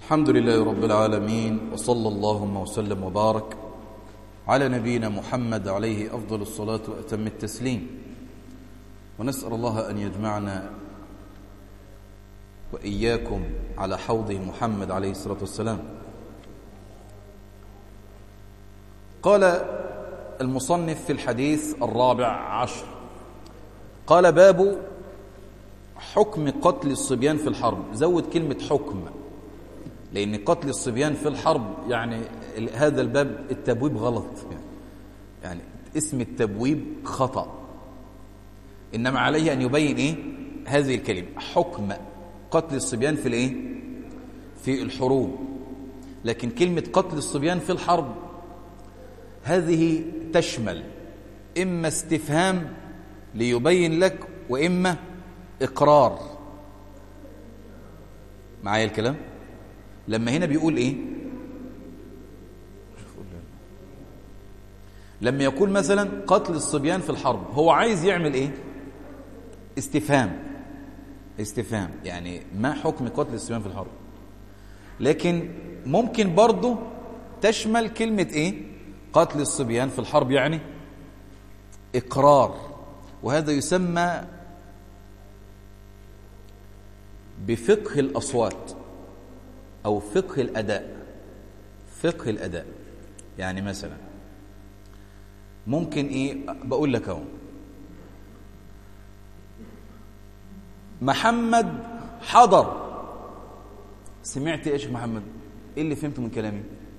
الحمد لله رب العالمين وصلى اللهم وسلم وبارك على نبينا محمد عليه أفضل الصلاة وأتم التسليم ونسأل الله أن يجمعنا وإياكم على حوض محمد عليه الصلاة والسلام قال المصنف في الحديث الرابع عشر قال باب حكم قتل الصبيان في الحرب زود كلمة حكم لأن قتل الصبيان في الحرب يعني هذا الباب التبويب غلط يعني, يعني اسم التبويب خطأ إنما عليه أن يبين إيه هذه الكلمة حكم قتل الصبيان في الإيه في الحروب لكن كلمة قتل الصبيان في الحرب هذه تشمل إما استفهام ليبين لك وإما إقرار معايا الكلام لما هنا بيقول إيه لما يقول مثلا قتل الصبيان في الحرب هو عايز يعمل إيه استفهام استفهام يعني ما حكم قتل الصبيان في الحرب لكن ممكن برضه تشمل كلمة إيه قتل الصبيان في الحرب يعني إقرار وهذا يسمى بفقه الأصوات أو فقه الأداء فقه الأداء يعني مثلا ممكن إيه بقول لك أهو محمد حضر سمعت إيش محمد إيه اللي فهمته من كلامي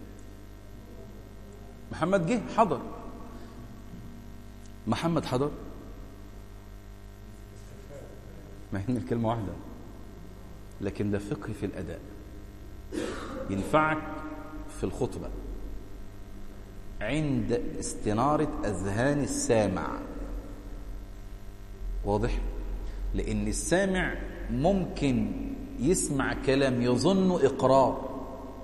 محمد جه حضر محمد حضر ما هي الكلمة واحدة لكن ده فقه في الأداء ينفعك في الخطبة عند استنارة أذهان السامع واضح؟ لأن السامع ممكن يسمع كلام يظن إقرار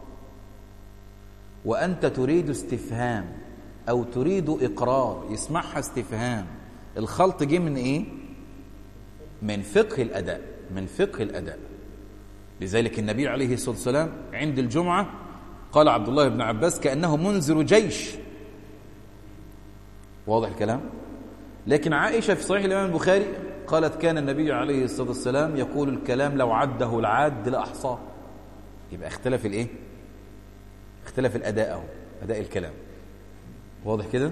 وأنت تريد استفهام أو تريد إقرار يسمعها استفهام الخلط جه من إيه؟ من فقه الأداء من فقه الأداء لذلك النبي عليه الصلاة والسلام عند الجمعة قال عبد الله بن عباس كأنه منذر جيش واضح الكلام لكن عائشة في صحيح الإمام البخاري قالت كان النبي عليه الصلاة والسلام يقول الكلام لو عده العاد لأحصاه يبقى اختلف الايه اختلف الأداء اهو أداء الكلام واضح كده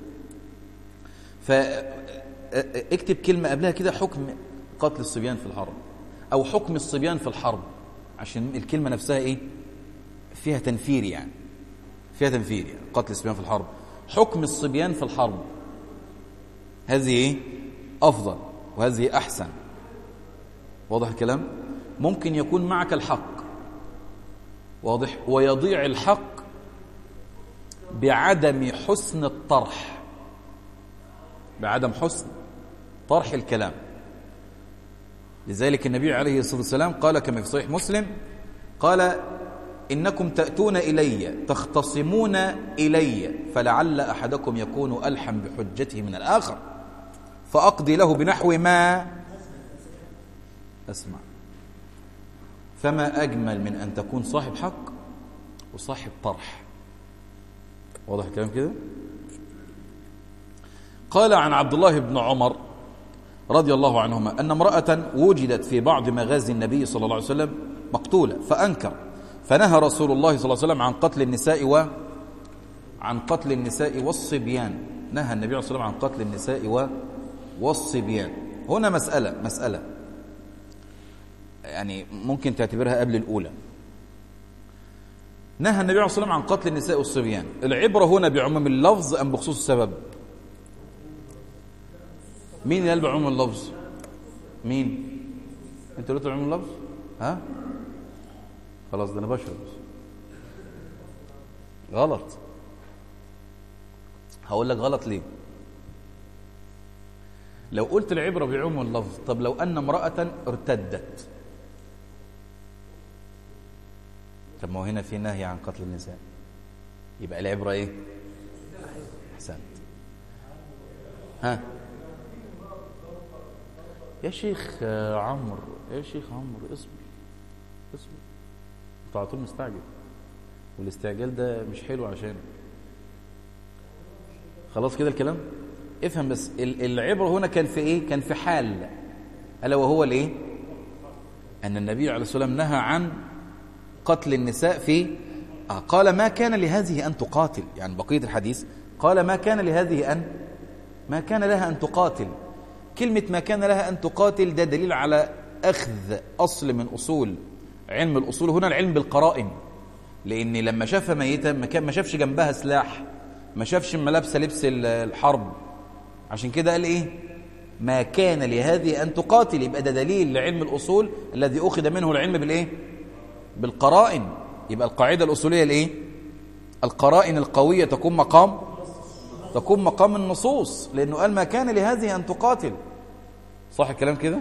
فاكتب كلمة قبلها كده حكم قتل الصبيان في الحرب أو حكم الصبيان في الحرب عشان الكلمة نفسها إيه فيها تنفير يعني فيها تنفير يعني قتل الصبيان في الحرب حكم الصبيان في الحرب هذه إيه أفضل وهذه أحسن واضح الكلام ممكن يكون معك الحق واضح ويضيع الحق بعدم حسن الطرح بعدم حسن طرح الكلام لذلك النبي عليه الصلاة والسلام قال كما في صحيح مسلم قال إنكم تأتون إلي تختصمون إلي فلعل أحدكم يكون ألحم بحجته من الآخر فأقضي له بنحو ما أسمع فما أجمل من أن تكون صاحب حق وصاحب طرح واضح الكلام كده قال عن عبد الله بن عمر رضي الله عنهما أن امرأة وجدت في بعض مغازي النبي صلى الله عليه وسلم مقتولة فأنكر فنهى رسول الله صلى الله عليه وسلم عن قتل النساء و عن قتل النساء والصبيان نهى النبي صلى الله عليه وسلم عن قتل النساء و والصبيان هنا مسألة مسألة يعني ممكن تعتبرها قبل الأولى نهى النبي عليه الصلاة والسلام عن قتل النساء والصبيان العبرة هنا بعموم اللفظ أم بخصوص السبب مين اللي قال بعموم اللفظ مين انت قلت بعموم اللفظ ها خلاص ده انا بشرب غلط هقول لك غلط ليه لو قلت العبرة بعموم اللفظ طب لو أن امرأة ارتدت طب ما هو هنا في نهي عن قتل النساء يبقى العبرة ايه احسنت ها يا شيخ عمرو يا شيخ عمرو اصبر اصبر انت على طول مستعجل والاستعجال ده مش حلو عشان خلاص كده الكلام افهم بس العبرة هنا كان في ايه كان في حال ألا وهو الايه أن النبي عليه الصلاة والسلام نهى عن قتل النساء في آه قال ما كان لهذه أن تقاتل يعني بقية الحديث قال ما كان لهذه أن ما كان لها أن تقاتل كلمة ما كان لها أن تقاتل ده دليل على أخذ أصل من أصول علم الأصول هنا العلم بالقرائن لأن لما شافها ميتة ما شافش جنبها سلاح ما شافش ملابسة لبس الحرب عشان كده قال إيه ما كان لهذه أن تقاتل يبقى ده دليل لعلم الأصول الذي أخذ منه العلم بالإيه بالقرائن يبقى القاعدة الأصولية الإيه القرائن القوية تكون مقام تكون مقام النصوص لأنه قال ما كان لهذه أن تقاتل صح الكلام كده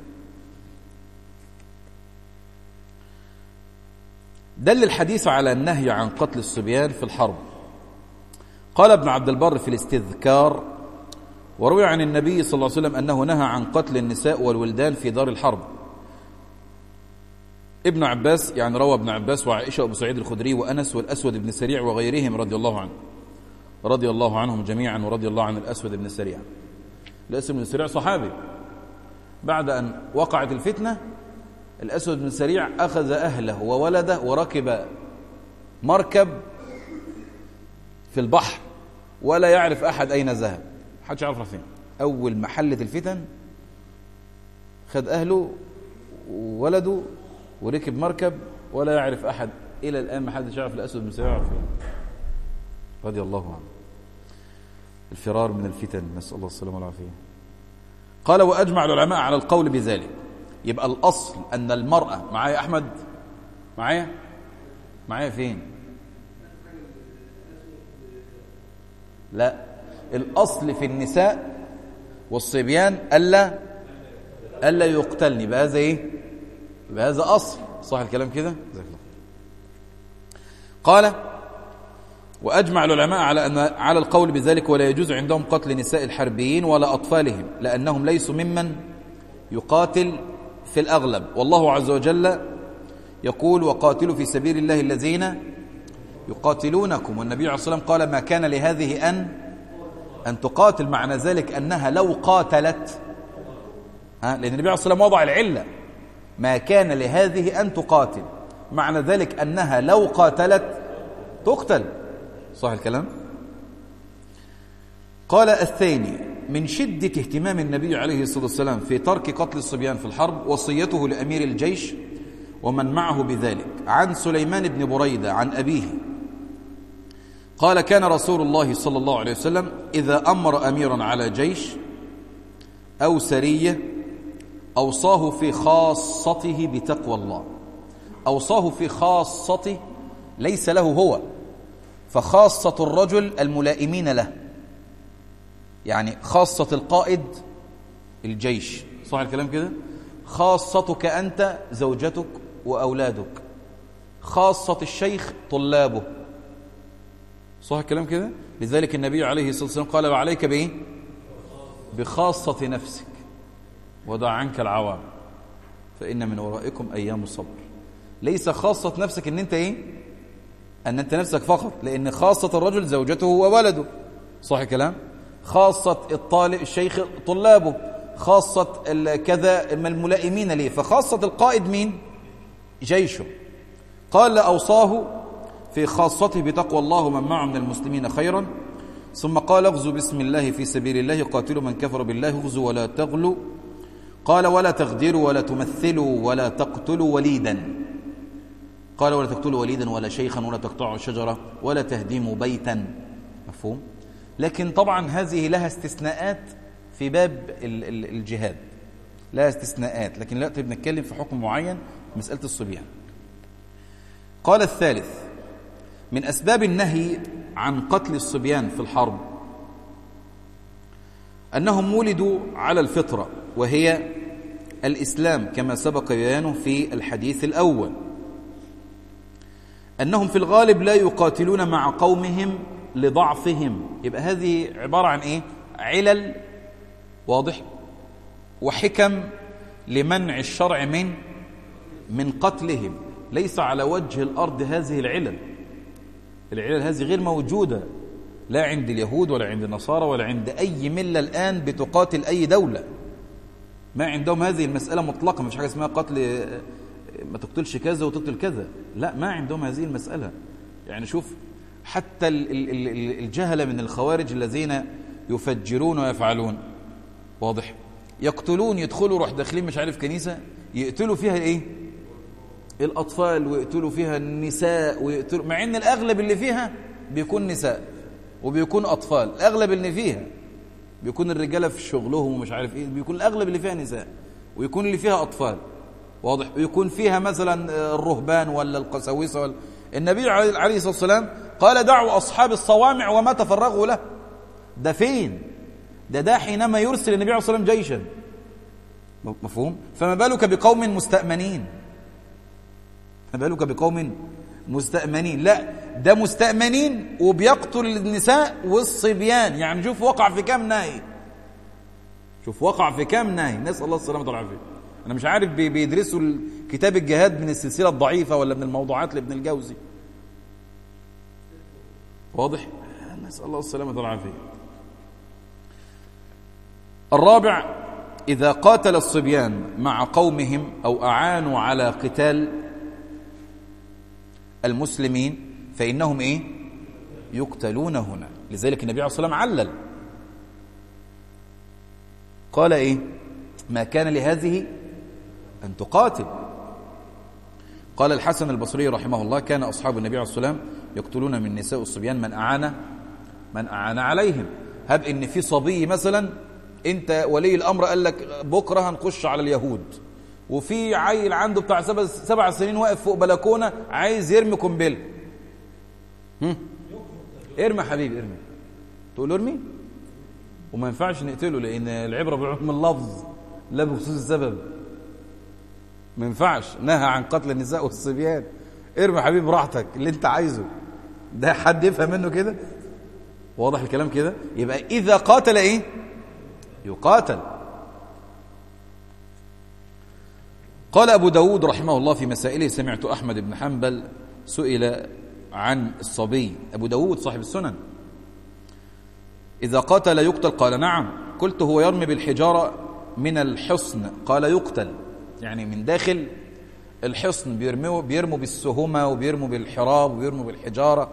دل الحديث على النهي عن قتل الصبيان في الحرب قال ابن عبد البر في الاستذكار وروي عن النبي صلى الله عليه وسلم أنه نهى عن قتل النساء والولدان في دار الحرب ابن عباس يعني روى ابن عباس وعائشة وابو سعيد الخدري وأنس والأسود بن سريع وغيرهم رضي الله عنه رضي الله عنهم جميعا ورضي الله عن الأسود بن سريع الأسود بن سريع صحابي بعد أن وقعت الفتنة الأسود بن سريع أخذ أهله وولده وركب مركب في البحر ولا يعرف أحد أين ذهب حدش يعرف فين أول ما حلت الفتن خد أهله وولده وركب مركب ولا يعرف أحد إلى الآن ما حدش يعرف الأسود بن سريع فين رضي الله عنه الفرار من الفتن نسأل الله السلامة والعافية قال وأجمع العلماء على القول بذلك يبقى الأصل أن المرأة معايا أحمد معايا معايا فين لا الأصل في النساء والصبيان ألا ألا يقتلن بهذا إيه بهذا أصل صح الكلام كده قال وأجمع العلماء على أن على القول بذلك ولا يجوز عندهم قتل نساء الحربيين ولا أطفالهم لأنهم ليسوا ممن يقاتل في الأغلب والله عز وجل يقول وقاتلوا في سبيل الله الذين يقاتلونكم والنبي عليه الصلاة والسلام قال ما كان لهذه أن أن تقاتل معنى ذلك أنها لو قاتلت ها لأن النبي عليه الصلاة والسلام وضع العلة ما كان لهذه أن تقاتل معنى ذلك أنها لو قاتلت تقتل صح الكلام قال الثاني من شدة اهتمام النبي عليه الصلاة والسلام في ترك قتل الصبيان في الحرب وصيته لأمير الجيش ومن معه بذلك عن سليمان بن بريدة عن أبيه قال كان رسول الله صلى الله عليه وسلم إذا أمر أميرا على جيش أو سرية أوصاه في خاصته بتقوى الله أوصاه في خاصته ليس له هو فخاصة الرجل الملائمين له يعني خاصة القائد الجيش صح الكلام كده خاصتك أنت زوجتك وأولادك خاصة الشيخ طلابه صح الكلام كده لذلك النبي عليه الصلاة والسلام قال وعليك بإيه بخاصة نفسك ودع عنك العوام فإن من ورائكم أيام الصبر ليس خاصة نفسك ان انت ايه ان انت نفسك فقط لان خاصة الرجل زوجته وولده صح الكلام خاصة الطالب الشيخ طلابه خاصة كذا الملائمين ليه فخاصة القائد مين جيشه قال أوصاه في خاصته بتقوى الله من معه من المسلمين خيرا ثم قال اغزوا بسم الله في سبيل الله قاتلوا من كفر بالله اغزوا ولا تغلوا قال ولا تغدروا ولا تمثلوا ولا تقتلوا وليدا قال ولا تقتلوا وليدا ولا شيخا ولا تقطعوا شجرة ولا تهدموا بيتا مفهوم لكن طبعا هذه لها استثناءات في باب الجهاد لها استثناءات لكن لا بنتكلم في حكم معين مسألة الصبيان قال الثالث من أسباب النهي عن قتل الصبيان في الحرب أنهم ولدوا على الفطرة وهي الإسلام كما سبق بيانه في الحديث الأول أنهم في الغالب لا يقاتلون مع قومهم لضعفهم يبقى هذه عبارة عن إيه؟ علل واضح وحكم لمنع الشرع من من قتلهم ليس على وجه الأرض هذه العلل العلل هذه غير موجودة لا عند اليهود ولا عند النصارى ولا عند أي ملة الآن بتقاتل أي دولة ما عندهم هذه المسألة مطلقة مش حاجة اسمها قتل ما تقتلش كذا وتقتل كذا لا ما عندهم هذه المسألة يعني شوف حتى الجهلة من الخوارج الذين يفجرون ويفعلون واضح يقتلون يدخلوا روح داخلين مش عارف كنيسة يقتلوا فيها ايه الأطفال ويقتلوا فيها النساء ويقتلوا مع ان الأغلب اللي فيها بيكون نساء وبيكون أطفال الأغلب اللي فيها بيكون الرجالة في شغلهم ومش عارف ايه بيكون الأغلب اللي فيها نساء ويكون اللي فيها أطفال واضح ويكون فيها مثلا الرهبان ولا القساوسة ولا النبي عليه الصلاة والسلام قال دعوا أصحاب الصوامع وما تفرغوا له ده فين ده ده حينما يرسل النبي عليه الصلاة والسلام جيشا مفهوم فما بالك بقوم مستأمنين ما بالك بقوم مستأمنين لا ده مستأمنين وبيقتل النساء والصبيان يعني شوف وقع في كام ناهي شوف وقع في كام ناهي نسأل الله السلامة والعافية أنا مش عارف بيدرسوا كتاب الجهاد من السلسلة الضعيفة ولا من الموضوعات لابن الجوزي واضح نسأل الله السلامة والعافية الرابع إذا قاتل الصبيان مع قومهم أو أعانوا على قتال المسلمين فإنهم إيه يقتلون هنا لذلك النبي عليه الصلاة والسلام علل قال إيه ما كان لهذه أن تقاتل قال الحسن البصري رحمه الله كان أصحاب النبي عليه الصلاة والسلام يقتلون من نساء الصبيان من أعان من أعان عليهم هب إن في صبي مثلا أنت ولي الأمر قال لك بكرة هنخش على اليهود وفي عيل عنده بتاع سبع, سبع سنين واقف فوق بلكونة عايز يرمي قنبله ارمي حبيبي ارمي تقول له ارمي وما ينفعش نقتله لأن العبرة بعموم اللفظ لا بخصوص السبب ما ينفعش نهى عن قتل النساء والصبيان ارمي حبيبي براحتك اللي انت عايزه ده حد يفهم منه كده واضح الكلام كده يبقى إذا قاتل إيه يقاتل قال أبو داود رحمه الله في مسائله سمعت أحمد بن حنبل سئل عن الصبي أبو داود صاحب السنن إذا قاتل يقتل قال نعم قلت هو يرمي بالحجارة من الحصن قال يقتل يعني من داخل الحصن بيرموا بيرموا بالسهمة وبيرموا بالحراب وبيرموا بالحجارة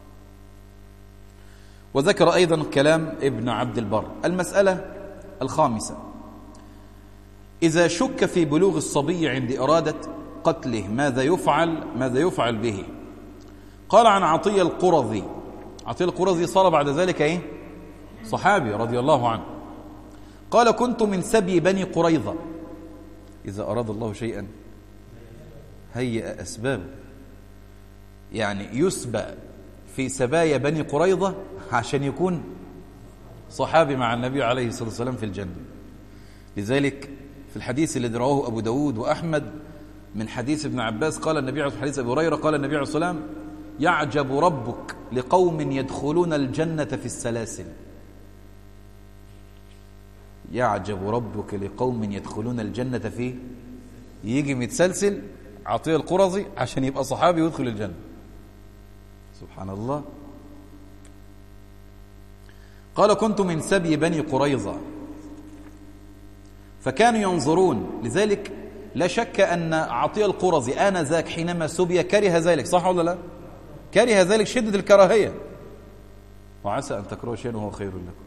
وذكر أيضا كلام ابن عبد البر المسألة الخامسة إذا شك في بلوغ الصبي عند إرادة قتله ماذا يفعل ماذا يفعل به قال عن عطية القرظي عطية القرظي صار بعد ذلك إيه صحابي رضي الله عنه قال كنت من سبي بني قريظة إذا أراد الله شيئا هيئ أسباب يعني يسبى في سبايا بني قريظة عشان يكون صحابي مع النبي عليه الصلاة والسلام في الجنة لذلك في الحديث الذي رواه أبو داود وأحمد من حديث ابن عباس قال النبي عليه حديث أبي هريرة قال النبي عليه الصلاة والسلام يعجب ربك لقوم يدخلون الجنة في السلاسل يعجب ربك لقوم يدخلون الجنة في يجي متسلسل عطية القرظي عشان يبقى صحابي ويدخل الجنة سبحان الله قال كنت من سبي بني قريظة فكانوا ينظرون لذلك لا شك أن عطية القرظي آنذاك حينما سبي كره ذلك صح ولا لا كره ذلك شدة الكراهية وعسى أن تكرهوا شيئا وهو خير لكم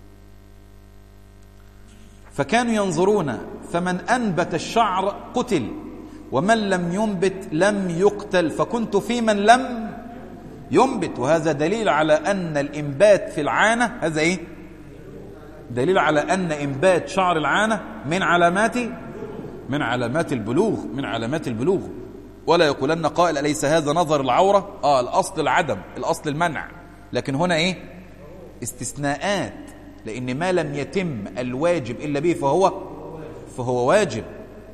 فكانوا ينظرون فمن أنبت الشعر قتل ومن لم ينبت لم يقتل فكنت في من لم ينبت وهذا دليل على أن الإنبات في العانة هذا إيه دليل على أن إنبات شعر العانة من علامات من علامات البلوغ من علامات البلوغ ولا يقولن قائل أليس هذا نظر العورة آه الأصل العدم الأصل المنع لكن هنا إيه استثناءات لأن ما لم يتم الواجب إلا به فهو فهو واجب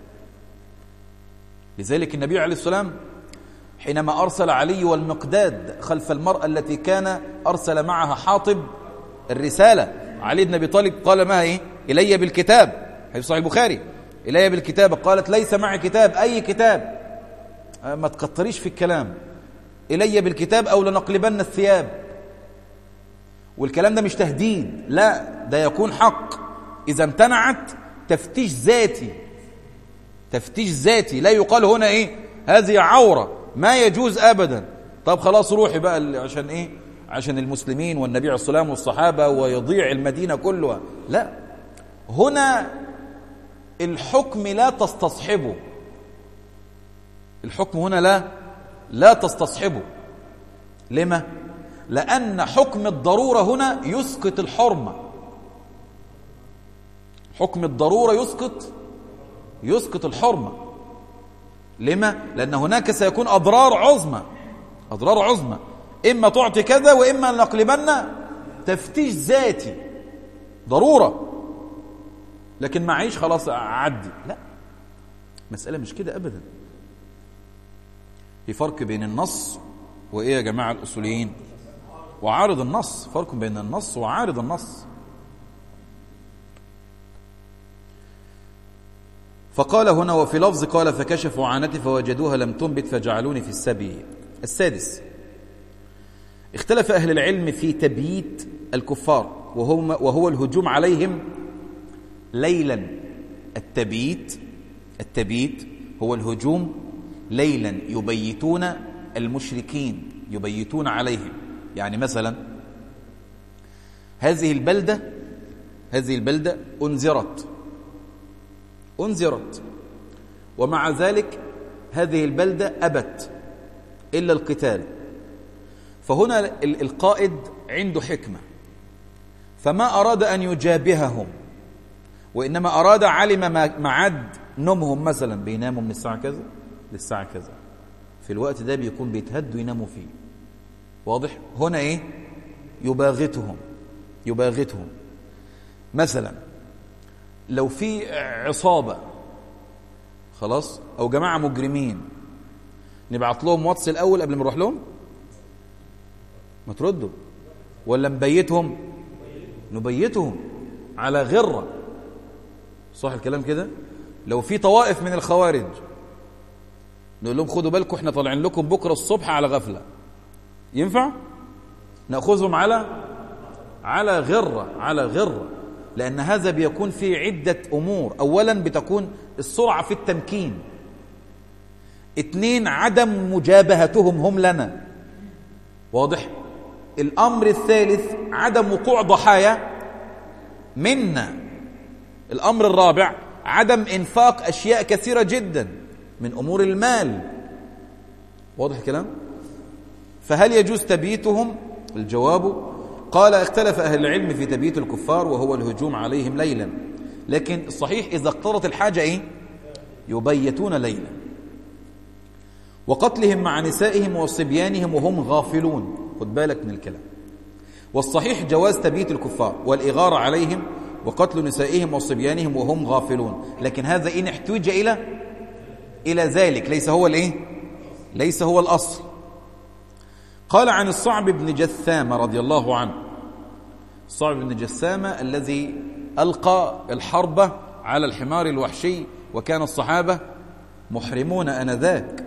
لذلك النبي عليه السلام حينما أرسل علي والمقداد خلف المرأة التي كان أرسل معها حاطب الرسالة علي بن أبي طالب قال ما إيه إلي بالكتاب حديث صحيح البخاري إلي بالكتاب قالت ليس معي كتاب أي كتاب ما تكتريش في الكلام إلي بالكتاب أو لنقلبن الثياب والكلام ده مش تهديد لا ده يكون حق إذا امتنعت تفتيش ذاتي تفتيش ذاتي لا يقال هنا إيه هذه عورة ما يجوز أبدا طب خلاص روحي بقى عشان إيه عشان المسلمين والنبي عليه الصلاة والسلام والصحابة ويضيع المدينة كلها لا هنا الحكم لا تستصحبه الحكم هنا لا لا تستصحبه لما لأن حكم الضرورة هنا يسقط الحرمة حكم الضرورة يسقط يسقط الحرمة لما؟ لأن هناك سيكون أضرار عظمى أضرار عظمى إما تعطي كذا وإما نقلبن تفتيش ذاتي ضرورة لكن معيش خلاص أعدي لا مسألة مش كده أبدا في فرق بين النص وإيه يا جماعة الأصوليين وعارض النص فرق بين النص وعارض النص فقال هنا وفي لفظ قال فكشفوا عانتي فوجدوها لم تنبت فجعلوني في السبي السادس اختلف أهل العلم في تبييت الكفار وهو, وهو الهجوم عليهم ليلا التبييت التبييت هو الهجوم ليلا يبيتون المشركين يبيتون عليهم يعني مثلا هذه البلدة هذه البلدة أنذرت أنذرت ومع ذلك هذه البلدة أبت إلا القتال فهنا القائد عنده حكمة فما أراد أن يجابههم وإنما أراد علم معد نومهم مثلا بيناموا من الساعة كذا للساعة كذا في الوقت ده بيكون بيتهدوا يناموا فيه واضح هنا ايه يباغتهم يباغتهم مثلا لو في عصابة خلاص او جماعة مجرمين نبعت لهم واتس الاول قبل ما نروح لهم ما تردوا ولا نبيتهم نبيتهم على غرة صح الكلام كده لو في طوائف من الخوارج نقول لهم خدوا بالكم احنا طالعين لكم بكره الصبح على غفله ينفع ناخذهم على على غره على غره لان هذا بيكون فيه عده امور اولا بتكون السرعه في التمكين اثنين عدم مجابهتهم هم لنا واضح الامر الثالث عدم وقوع ضحايا منا الامر الرابع عدم انفاق اشياء كثيره جدا من امور المال واضح الكلام فهل يجوز تبييتهم الجواب قال اختلف أهل العلم في تبييت الكفار وهو الهجوم عليهم ليلا لكن الصحيح إذا اقتضت الحاجة إيه؟ يبيتون ليلا وقتلهم مع نسائهم وصبيانهم وهم غافلون خد بالك من الكلام والصحيح جواز تبييت الكفار والإغارة عليهم وقتل نسائهم وصبيانهم وهم غافلون لكن هذا إن احتوج إلى إلى ذلك ليس هو الإيه؟ ليس هو الأصل قال عن الصعب بن جثامة رضي الله عنه الصعب بن جثامة الذي ألقى الحرب على الحمار الوحشي وكان الصحابة محرمون أنذاك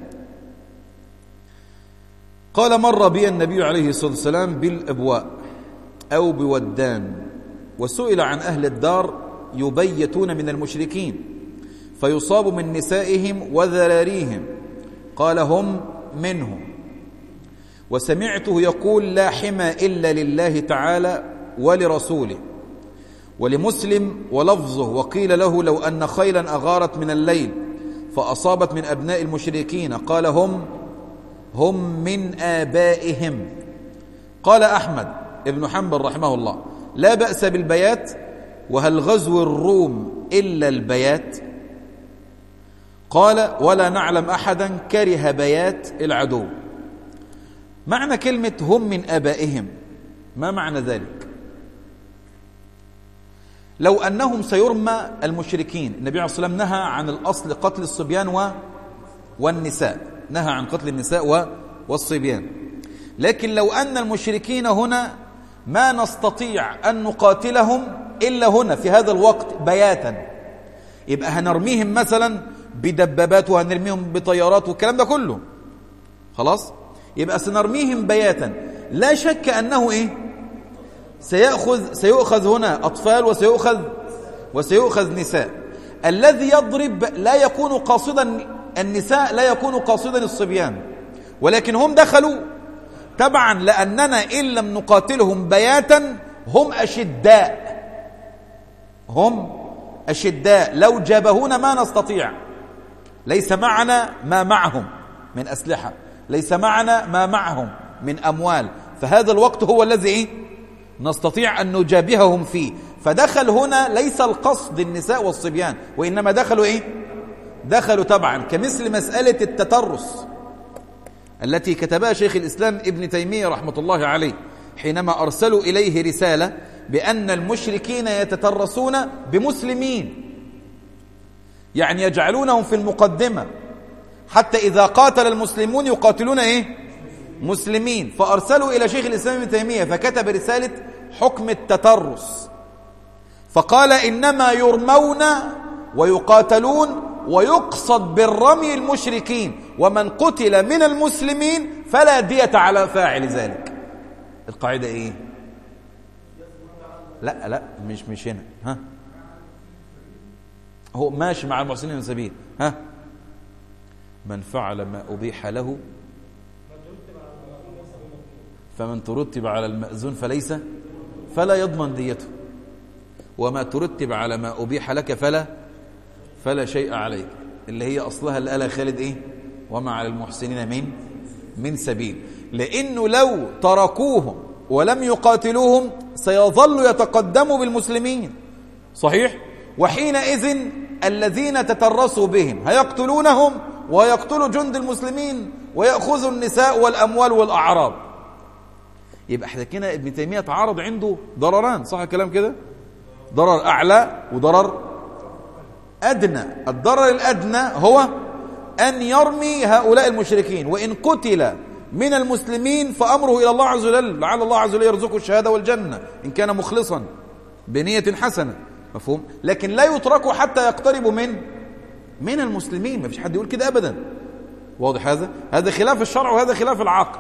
قال مر بي النبي عليه الصلاة والسلام بالأبواء أو بودان وسئل عن أهل الدار يبيتون من المشركين فيصاب من نسائهم وذراريهم قال هم منهم وسمعته يقول لا حمى إلا لله تعالى ولرسوله ولمسلم ولفظه وقيل له لو أن خيلا أغارت من الليل فأصابت من أبناء المشركين قال هم هم من آبائهم قال أحمد ابن حنبل رحمه الله لا بأس بالبيات وهل غزو الروم إلا البيات قال ولا نعلم أحدا كره بيات العدو معنى كلمة هم من آبائهم ما معنى ذلك لو أنهم سيرمى المشركين النبي عليه الصلاة والسلام نهى عن الأصل قتل الصبيان و والنساء نهى عن قتل النساء و والصبيان لكن لو أن المشركين هنا ما نستطيع أن نقاتلهم إلا هنا في هذا الوقت بياتا يبقى هنرميهم مثلا بدبابات وهنرميهم بطيارات والكلام ده كله خلاص يبقى سنرميهم بياتا لا شك أنه إيه سيأخذ سيؤخذ هنا أطفال وسيؤخذ وسيؤخذ نساء الذي يضرب لا يكون قاصدا النساء لا يكون قاصدا الصبيان ولكن هم دخلوا تبعا لأننا إن لم نقاتلهم بياتا هم أشداء هم أشداء لو جابهون ما نستطيع ليس معنا ما معهم من أسلحة ليس معنا ما معهم من أموال فهذا الوقت هو الذي إيه؟ نستطيع أن نجابههم فيه فدخل هنا ليس القصد النساء والصبيان وإنما دخلوا إيه دخلوا طبعا كمثل مسألة التترس التي كتبها شيخ الإسلام ابن تيمية رحمة الله عليه حينما أرسلوا إليه رسالة بأن المشركين يتترسون بمسلمين يعني يجعلونهم في المقدمة حتى إذا قاتل المسلمون يقاتلون إيه مسلمين فأرسلوا إلى شيخ الإسلام ابن تيمية فكتب رسالة حكم التترس فقال إنما يرمون ويقاتلون ويقصد بالرمي المشركين ومن قتل من المسلمين فلا دية على فاعل ذلك القاعدة إيه لا لا مش مش هنا ها هو ماشي مع المحسنين السبيل ها من فعل ما أبيح له فمن ترتب على المأذون فليس فلا يضمن ديته وما ترتب على ما أبيح لك فلا فلا شيء عليك اللي هي أصلها اللي قالها خالد إيه وما على المحسنين من من سبيل لأنه لو تركوهم ولم يقاتلوهم سيظل يتقدموا بالمسلمين صحيح وحينئذ الذين تترسوا بهم هيقتلونهم ويقتلوا جند المسلمين ويأخذوا النساء والأموال والأعراض يبقى احنا كده ابن تيمية تعارض عنده ضرران صح الكلام كده ضرر أعلى وضرر أدنى الضرر الأدنى هو أن يرمي هؤلاء المشركين وإن قتل من المسلمين فأمره إلى الله عز وجل لعل الله عز وجل يرزقه الشهادة والجنة إن كان مخلصا بنية حسنة مفهوم لكن لا يتركوا حتى يقتربوا من من المسلمين ما فيش حد يقول كده أبدا واضح هذا هذا خلاف الشرع وهذا خلاف العقل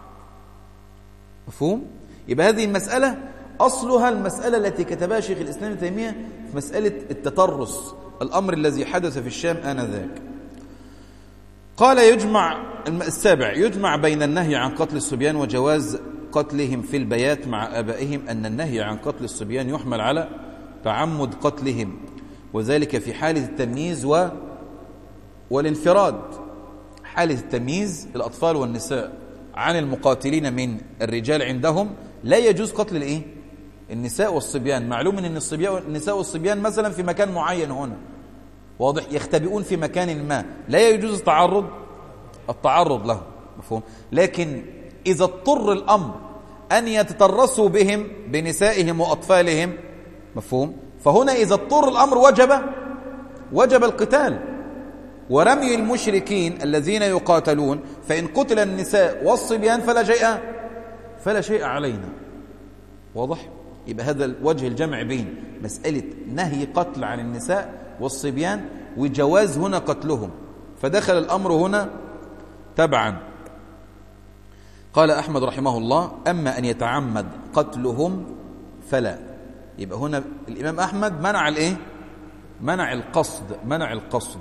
مفهوم يبقى هذه المسألة أصلها المسألة التي كتبها شيخ الإسلام ابن تيمية في مسألة التطرس الأمر الذي حدث في الشام آنذاك قال يجمع السابع يجمع بين النهي عن قتل الصبيان وجواز قتلهم في البيات مع آبائهم أن النهي عن قتل الصبيان يحمل على تعمد قتلهم وذلك في حالة التمييز و والانفراد حالة التمييز الأطفال والنساء عن المقاتلين من الرجال عندهم لا يجوز قتل الايه النساء والصبيان معلوم ان الصبيان النساء والصبيان مثلا في مكان معين هنا واضح يختبئون في مكان ما لا يجوز التعرض التعرض له مفهوم لكن إذا اضطر الأمر أن يتترسوا بهم بنسائهم وأطفالهم مفهوم فهنا إذا اضطر الأمر وجب وجب القتال ورمي المشركين الذين يقاتلون فإن قتل النساء والصبيان فلا شيء فلا شيء علينا واضح يبقى هذا وجه الجمع بين مسألة نهي قتل عن النساء والصبيان وجواز هنا قتلهم فدخل الأمر هنا تبعا قال أحمد رحمه الله أما أن يتعمد قتلهم فلا يبقى هنا الإمام أحمد منع الإيه؟ منع القصد منع القصد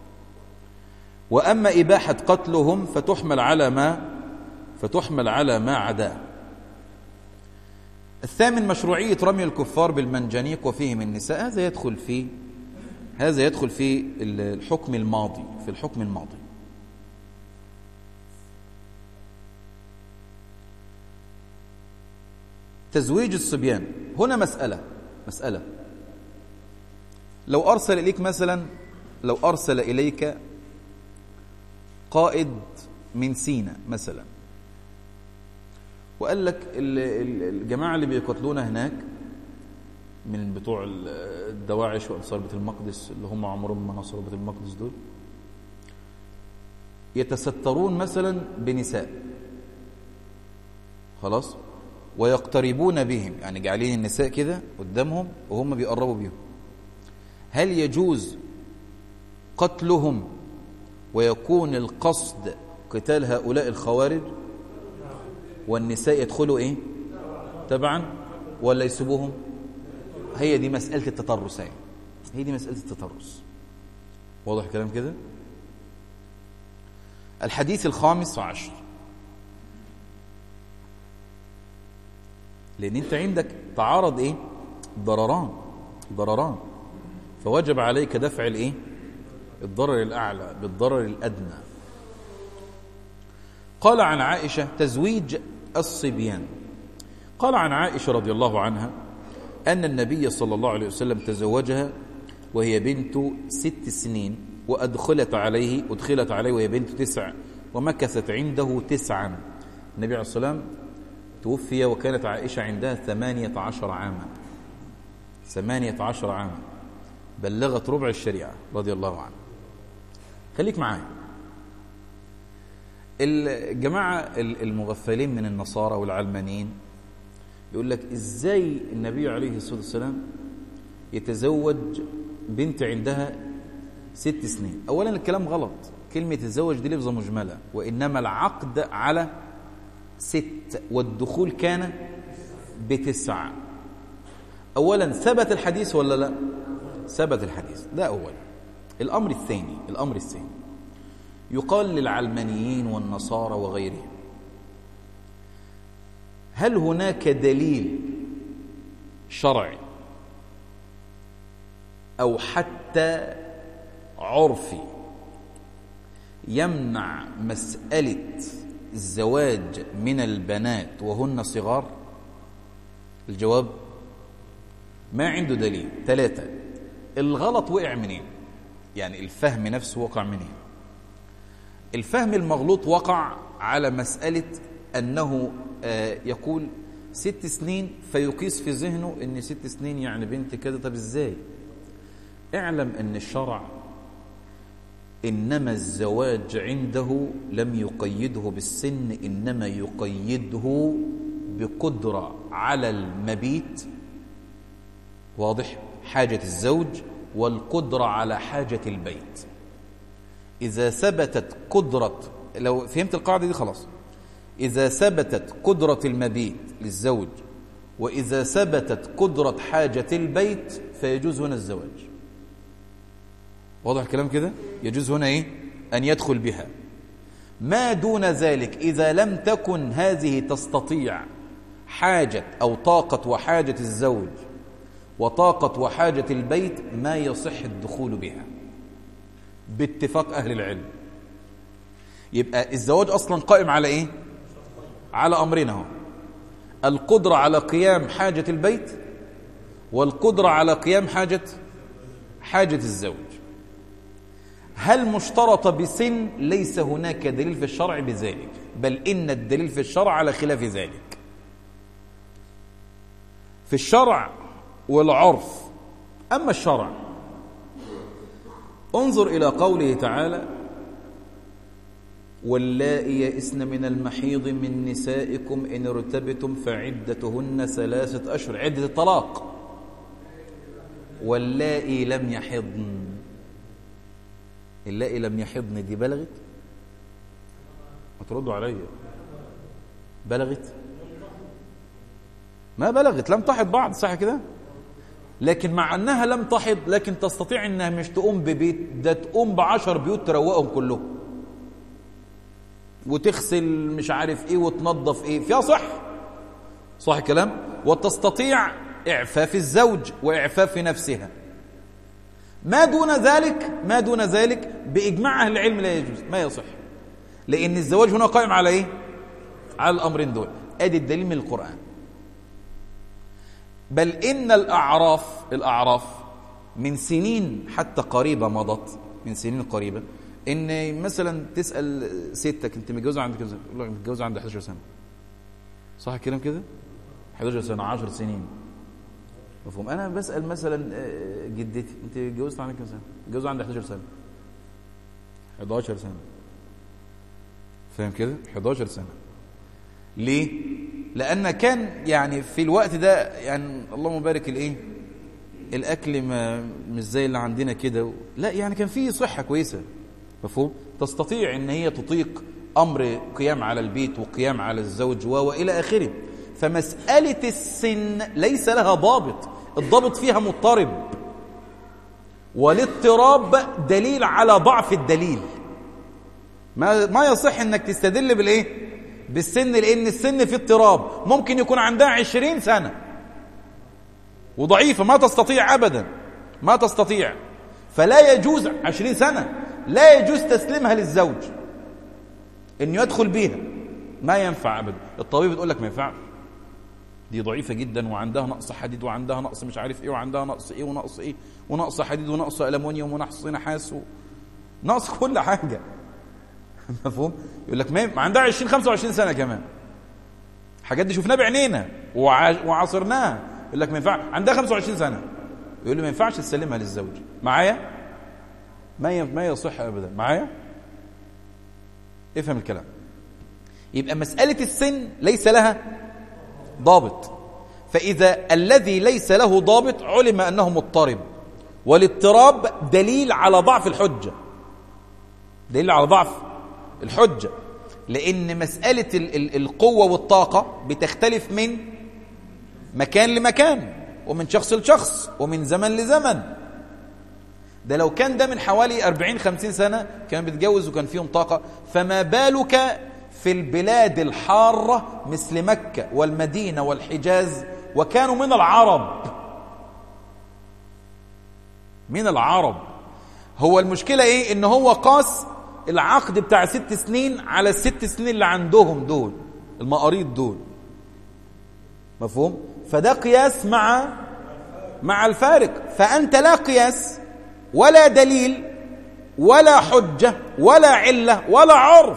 وأما إباحة قتلهم فتحمل على ما فتحمل على ما عداه الثامن مشروعية رمي الكفار بالمنجنيق وفيهم النساء هذا يدخل في هذا يدخل في الحكم الماضي في الحكم الماضي تزويج الصبيان هنا مسألة مسألة لو أرسل إليك مثلا لو أرسل إليك قائد من سينا مثلا وقال لك الجماعة اللي بيقتلونا هناك من بتوع الدواعش وأنصار بيت المقدس اللي هم عمرهم ما نصروا بيت المقدس دول يتسترون مثلا بنساء خلاص ويقتربون بهم يعني جعلين النساء كده قدامهم وهم بيقربوا بيهم هل يجوز قتلهم ويكون القصد قتال هؤلاء الخوارج والنساء يدخلوا ايه تبعا ولا يسيبوهم هي دي مسألة التطرس هي هي دي مسألة التطرس واضح الكلام كده الحديث الخامس عشر لأن أنت عندك تعارض إيه ضرران ضرران فوجب عليك دفع الإيه الضرر الأعلى بالضرر الأدنى قال عن عائشة تزويج الصبيان قال عن عائشة رضي الله عنها أن النبي صلى الله عليه وسلم تزوجها وهي بنت ست سنين وأدخلت عليه أدخلت عليه وهي بنت تسع ومكثت عنده تسعا النبي عليه الصلاة والسلام توفي وكانت عائشة عندها ثمانية عشر عاما ثمانية عشر عاما بلغت ربع الشريعة رضي الله عنها خليك معايا الجماعة المغفلين من النصارى والعلمانيين يقول لك ازاي النبي عليه الصلاة والسلام يتزوج بنت عندها ست سنين اولا الكلام غلط كلمة الزوج دي لفظة مجملة وإنما العقد على ست والدخول كان بتسع أولا ثبت الحديث ولا لا ثبت الحديث ده أولا الأمر الثاني الأمر الثاني يقال للعلمانيين والنصارى وغيرهم هل هناك دليل شرعي أو حتى عرفي يمنع مسألة الزواج من البنات وهن صغار الجواب ما عنده دليل ثلاثة الغلط وقع منين يعني الفهم نفسه وقع منين الفهم المغلوط وقع على مسألة أنه آه يقول ست سنين فيقيس في ذهنه أن ست سنين يعني بنت كده طب إزاي اعلم أن الشرع إنما الزواج عنده لم يقيده بالسن إنما يقيده بقدرة على المبيت واضح حاجة الزوج والقدرة على حاجة البيت إذا ثبتت قدرة لو فهمت القاعدة دي خلاص إذا ثبتت قدرة المبيت للزوج وإذا ثبتت قدرة حاجة البيت فيجوز هنا الزواج واضح الكلام كده يجوز هنا إيه أن يدخل بها ما دون ذلك إذا لم تكن هذه تستطيع حاجة أو طاقة وحاجة الزوج وطاقة وحاجة البيت ما يصح الدخول بها باتفاق أهل العلم يبقى الزواج أصلا قائم على إيه على أمرين اهو القدرة على قيام حاجة البيت والقدرة على قيام حاجة حاجة الزوج هل مشترط بسن ليس هناك دليل في الشرع بذلك بل إن الدليل في الشرع على خلاف ذلك في الشرع والعرف أما الشرع انظر إلى قوله تعالى واللائي يئسن من المحيض من نسائكم إن ارتبتم فعدتهن ثلاثة أشهر عدة الطلاق واللائي لم يحضن اللائي لم يحضن دي بلغت ما تردوا عليا بلغت ما بلغت لم تحض بعض صح كده لكن مع انها لم تحض لكن تستطيع انها مش تقوم ببيت ده تقوم بعشر بيوت تروقهم كلهم وتغسل مش عارف ايه وتنظف ايه فيها صح صح الكلام وتستطيع اعفاف الزوج واعفاف نفسها ما دون ذلك ما دون ذلك باجماع اهل العلم لا يجوز ما يصح لان الزواج هنا قائم على ايه على الامرين دول ادي الدليل من القران بل ان الاعراف الاعراف من سنين حتى قريبه مضت من سنين قريبه ان مثلا تسال ستك انت متجوزه عندك كام سنه تقول لك متجوزه عندي 11 سنه صح الكلام كده 11 سنه 10 سنين مفهوم انا بسال مثلا جدتي انت اتجوزت عندك كام سنه اتجوزت عندي 11 سنه 11 سنه فاهم كده 11 سنه ليه لان كان يعني في الوقت ده يعني اللهم بارك الايه الاكل ما مش زي اللي عندنا كده لا يعني كان فيه صحه كويسه مفهوم تستطيع ان هي تطيق امر قيام على البيت وقيام على الزوج والى اخره فمساله السن ليس لها ضابط الضابط فيها مضطرب والاضطراب دليل على ضعف الدليل ما ما يصح انك تستدل بالايه بالسن لان السن في اضطراب ممكن يكون عندها عشرين سنه وضعيفه ما تستطيع ابدا ما تستطيع فلا يجوز عشرين سنه لا يجوز تسليمها للزوج انه يدخل بيها ما ينفع ابدا الطبيب بتقول لك ما ينفعش دي ضعيفة جدا وعندها نقص حديد وعندها نقص مش عارف ايه وعندها نقص ايه ونقص ايه ونقص حديد ونقص ألمونيوم ونقص نحاس نقص كل حاجة مفهوم يقول لك ما عندها 20 25 سنة كمان الحاجات دي شفناها بعينينا وعاصرناها يقول لك ما ينفع عندها 25 سنة يقول لي ما ينفعش تسلمها للزوج معايا ما ما يصح ابدا معايا افهم الكلام يبقى مسألة السن ليس لها ضابط فإذا الذي ليس له ضابط علم أنه مضطرب والاضطراب دليل على ضعف الحجة دليل على ضعف الحجة لأن مسألة القوة والطاقة بتختلف من مكان لمكان ومن شخص لشخص ومن زمن لزمن ده لو كان ده من حوالي 40 50 سنة كان بيتجوز وكان فيهم طاقة فما بالك في البلاد الحارة مثل مكة والمدينة والحجاز وكانوا من العرب من العرب هو المشكلة ايه ان هو قاس العقد بتاع ست سنين على الست سنين اللي عندهم دول المقاريض دول مفهوم فده قياس مع مع الفارق فأنت لا قياس ولا دليل ولا حجة ولا علة ولا عرف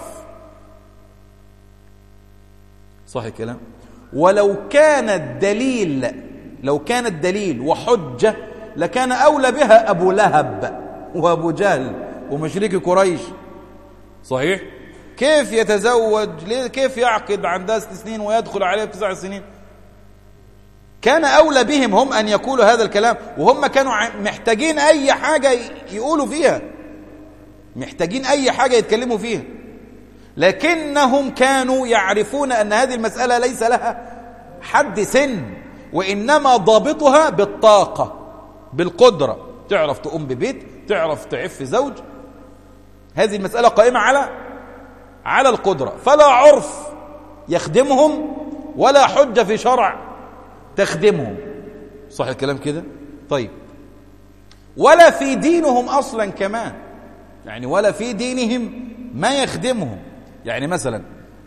صح الكلام ولو كان الدليل لو كان الدليل وحجة لكان أولى بها أبو لهب وأبو جهل ومشرك قريش صحيح كيف يتزوج كيف يعقد عندها ست سنين ويدخل عليها تسع سنين كان أولى بهم هم أن يقولوا هذا الكلام وهم كانوا محتاجين أي حاجة يقولوا فيها محتاجين أي حاجة يتكلموا فيها لكنهم كانوا يعرفون أن هذه المسألة ليس لها حد سن وإنما ضابطها بالطاقة بالقدرة تعرف تقوم ببيت تعرف تعف زوج هذه المسألة قائمة على على القدرة فلا عرف يخدمهم ولا حجة في شرع تخدمهم صح الكلام كده طيب ولا في دينهم أصلا كمان يعني ولا في دينهم ما يخدمهم يعني مثلا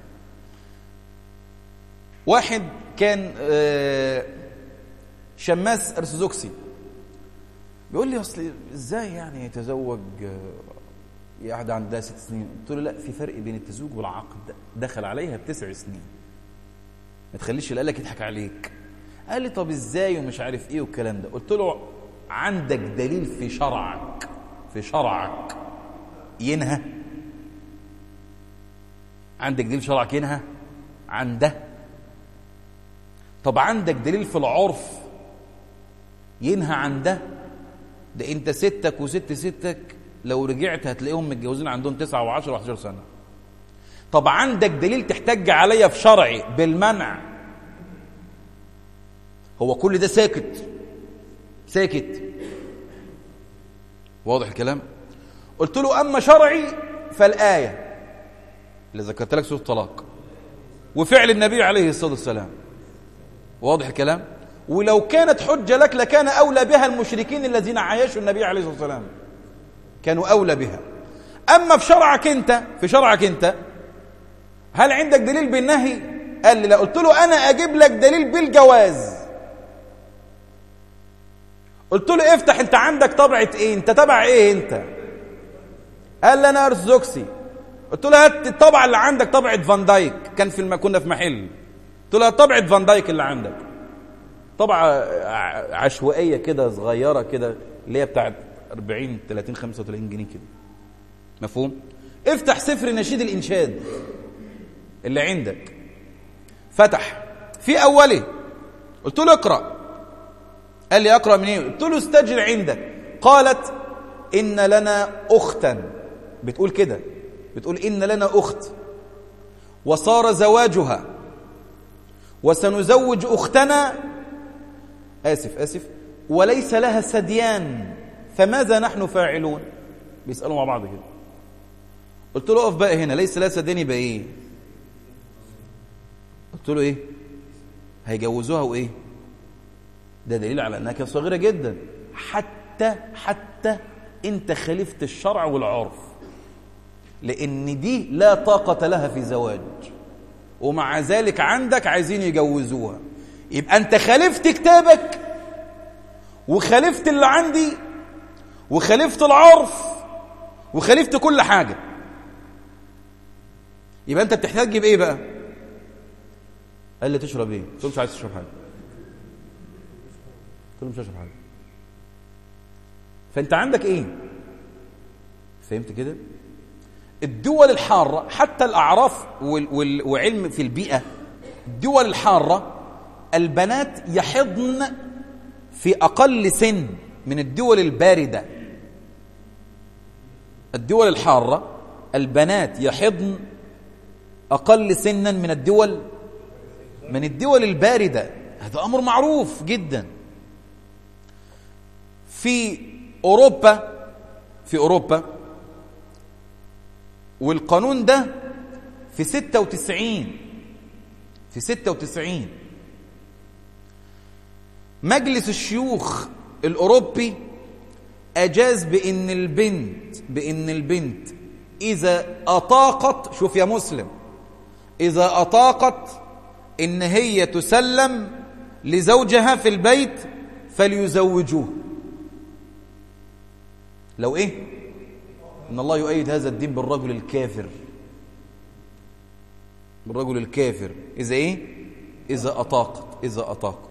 واحد كان شماس ارثوذكسي بيقول لي اصل ازاي يعني يتزوج قاعده عندها ست سنين قلت له لا في فرق بين التزوج والعقد دخل عليها بتسع سنين ما تخليش اللي قالك يضحك عليك قال لي طب ازاي ومش عارف ايه والكلام ده قلت له عندك دليل في شرعك في شرعك ينهى عندك دليل شرعك ينهى عن ده طب عندك دليل في العرف ينهى عن ده ده انت ستك وست ستك لو رجعت هتلاقيهم متجوزين عندهم تسعة وعشر وحشر سنة طب عندك دليل تحتج عليا في شرعي بالمنع هو كل ده ساكت ساكت واضح الكلام قلت له أما شرعي فالآية اللي ذكرت لك سورة الطلاق وفعل النبي عليه الصلاة والسلام واضح الكلام ولو كانت حجة لك لكان أولى بها المشركين الذين عايشوا النبي عليه الصلاة والسلام كانوا أولى بها أما في شرعك أنت في شرعك أنت هل عندك دليل بالنهي قال لي لا قلت له أنا أجيب لك دليل بالجواز قلت له افتح انت عندك طبعة ايه انت تبع ايه انت قال لي انا ارثوذكسي قلت له هات الطبعة اللي عندك طبعة فان دايك كان في الم... كنا في محل قلت له طبعة فان دايك اللي عندك طبعة عشوائية كده صغيرة كده اللي هي بتاعت 40 30 35 جنيه كده مفهوم افتح سفر نشيد الانشاد اللي عندك فتح في اوله قلت له اقرا قال لي اقرا منين قلت له استجر عندك قالت ان لنا اختا بتقول كده بتقول ان لنا اخت وصار زواجها وسنزوج اختنا اسف اسف وليس لها سديان فماذا نحن فاعلون بيسالوا مع بعض كده قلت له اقف بقى هنا ليس لها سديان يبقى ايه قلت له ايه هيجوزوها وايه ده دليل على انها كانت صغيره جدا حتى حتى انت خالفت الشرع والعرف لان دي لا طاقه لها في زواج ومع ذلك عندك عايزين يجوزوها يبقى انت خالفت كتابك وخالفت اللي عندي وخالفت العرف وخالفت كل حاجه يبقى انت بتحتاج بايه بقى قال لي تشرب ايه قلت له مش عايز تشرب حاجه قلت له مش هشرب حاجه فانت عندك ايه فهمت كده الدول الحارة حتى الأعراف وال وال وعلم في البيئة الدول الحارة البنات يحضن في أقل سن من الدول الباردة الدول الحارة البنات يحضن أقل سنا من الدول من الدول الباردة هذا أمر معروف جدا في أوروبا في أوروبا والقانون ده في 96 في 96 مجلس الشيوخ الأوروبي أجاز بأن البنت بأن البنت إذا أطاقت شوف يا مسلم إذا أطاقت إن هي تسلم لزوجها في البيت فليزوجوه لو إيه إن الله يؤيد هذا الدين بالرجل الكافر بالرجل الكافر إذا إيه إذا أطاقت إذا أطاقت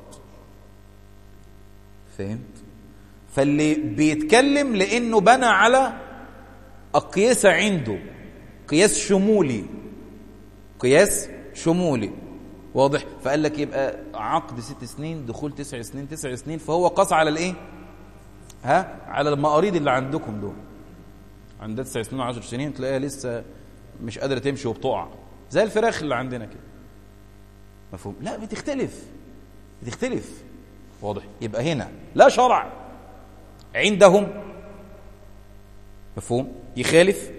فهمت فاللي بيتكلم لأنه بنى على أقيسة عنده قياس شمولي قياس شمولي واضح فقال لك يبقى عقد ست سنين دخول تسع سنين تسع سنين فهو قاس على الايه ها على المقاريض اللي عندكم دول عندها تسع سنين وعشر سنين تلاقيها لسه مش قادره تمشي وبتقع زي الفراخ اللي عندنا كده مفهوم لا بتختلف بتختلف واضح يبقى هنا لا شرع عندهم مفهوم يخالف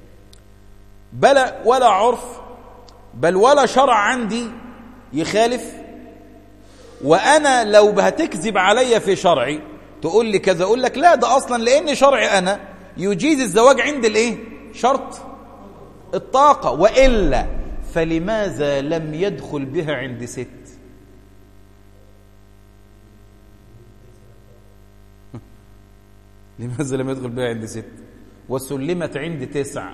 بلا ولا عرف بل ولا شرع عندي يخالف وانا لو هتكذب عليا في شرعي تقول لي كذا اقول لك لا ده اصلا لان شرعي انا يجيز الزواج عند الايه شرط الطاقه والا فلماذا لم يدخل بها عند ست لماذا لم يدخل بها عند ست وسلمت عند تسع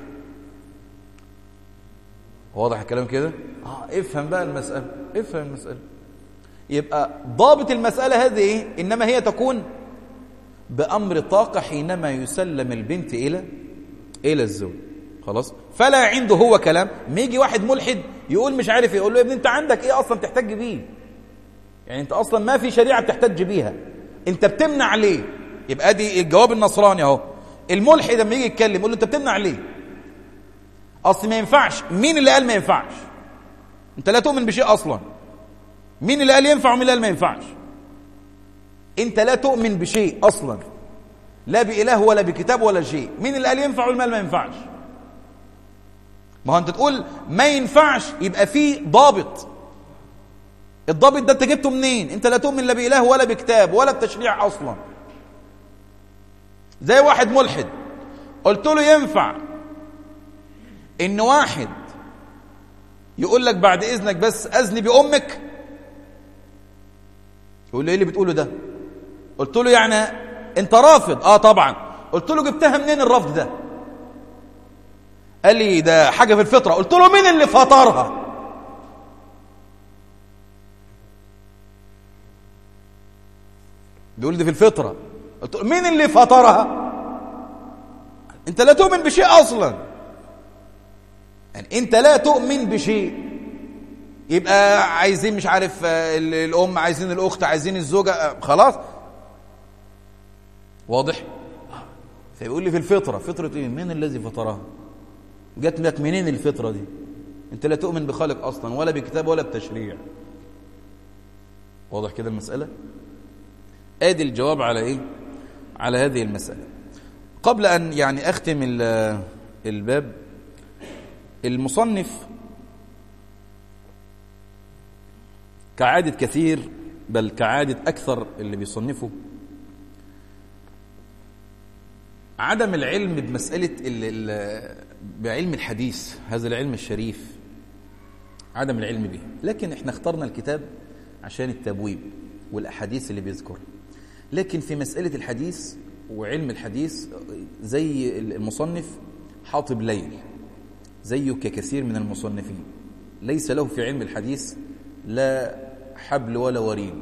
واضح الكلام كده اه افهم بقى المسألة افهم المسألة يبقى ضابط المسألة هذه ايه انما هي تكون بأمر طاقة حينما يسلم البنت إلى إلى الزوج خلاص فلا عنده هو كلام ما يجي واحد ملحد يقول مش عارف ايه يقول له يا ابني انت عندك ايه اصلا تحتج بيه يعني انت اصلا ما في شريعه بتحتج بيها انت بتمنع ليه يبقى دي الجواب النصراني اهو الملحد لما يجي يتكلم يقول له انت بتمنع ليه اصل ما ينفعش مين اللي قال ما ينفعش انت لا تؤمن بشيء اصلا مين اللي قال ينفع ومين اللي قال ما ينفعش انت لا تؤمن بشيء اصلا لا باله ولا بكتاب ولا شيء مين اللي قال ينفع والمال ما ينفعش ما هو انت تقول ما ينفعش يبقى في ضابط الضابط ده انت جبته منين انت لا تؤمن لا باله ولا بكتاب ولا بتشريع اصلا زي واحد ملحد قلت له ينفع ان واحد يقول لك بعد اذنك بس اذني بامك يقول له ايه اللي بتقوله ده قلت له يعني انت رافض اه طبعا قلت له جبتها منين الرفض ده قال لي ده حاجه في الفطره قلت له مين اللي فطرها بيقول دي في الفطره قلت له مين اللي فطرها انت لا تؤمن بشيء اصلا يعني انت لا تؤمن بشيء يبقى عايزين مش عارف الام عايزين الاخت عايزين الزوجه خلاص واضح فيقول لي في الفطرة فطرة ايه من الذي فطرها جت لك منين الفطرة دي انت لا تؤمن بخالق اصلا ولا بكتاب ولا بتشريع واضح كده المسألة ادي الجواب على ايه على هذه المسألة قبل ان يعني اختم الباب المصنف كعادة كثير بل كعادة أكثر اللي بيصنفوا عدم العلم بمسألة ال ال بعلم الحديث هذا العلم الشريف عدم العلم به لكن احنا اخترنا الكتاب عشان التبويب والأحاديث اللي بيذكرها لكن في مسألة الحديث وعلم الحديث زي المصنف حاطب ليل زيه ككثير من المصنفين ليس له في علم الحديث لا حبل ولا وريد